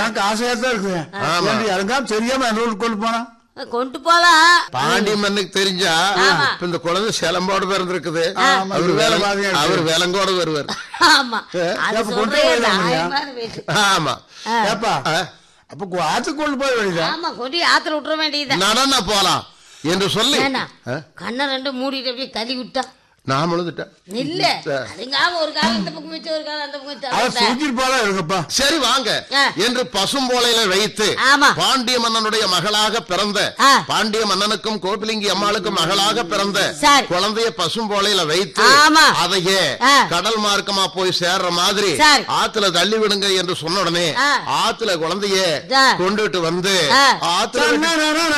எனக்கு ஆசையா தான் இருக்கு ஆமா. ஏன்டி, இறங்காம தெரியாம என் ரூல் கொண்டு போனா கொண்டு போலாம் பாண்டி மண்ணுக்கு தெரிஞ்சா ஆமா. இப்ப இந்த குழந்தை சேலம்போட பிறந்திருக்குது ஆமா, அவர் இது வேலை வேலை பாதியா இருக்கு. அவர் வேலங்கோட வருவார் ஆமா அது அப்ப கொண்டு சொல்றேன் போயிடலாம் நியாயமான பேச்சு. ஆமா ஏப்பா ஆ, அப்ப கு- ஆத்துக்கு கொண்டு போய் வேண்டியதான் ஆமா கொண்டு ஆத்துல விட்டுற வேண்டியதுதான் நடன போலாம் என்று சொல்லி ஏன்னா ஆ, கண்ணை ரெண்டு மூடிட்டு அப்படியே தள்ளி விட்டா நான் முழுந்துட்டேன் இல்ல அதுங்காம ஒரு காலம் இந்த பக்கம் வச்சு ஒரு காலம் அந்த பக்கம் வச்சு அவ அவ்வளவுதான். சுருக்கிருப்பாளா இருக்குப்பா சரி வாங்க ஆ. என்று பசும்போலையில வைத்து ஆமா. பாண்டிய மன்னனுடைய மகளாக பிறந்த ஆ. பாண்டிய மன்னனுக்கும் கோபிலிங்கி அம்மாளுக்கும் மகளாக பிறந்த சரி. குழந்தைய பசும்போலையில வைத்து ஆமா. அதையே ஆ. கடல் மார்க்கமா போய் சேர்ற மாதிரி சரி. ஆத்துல தள்ளி விடுங்க என்று சொன்ன உடனே ஆ. ஆத்துல குழந்தைய ஆ. கொண்டுட்டு வந்து ஆ. ஆத்துல விட்டு- நா, நா, நா,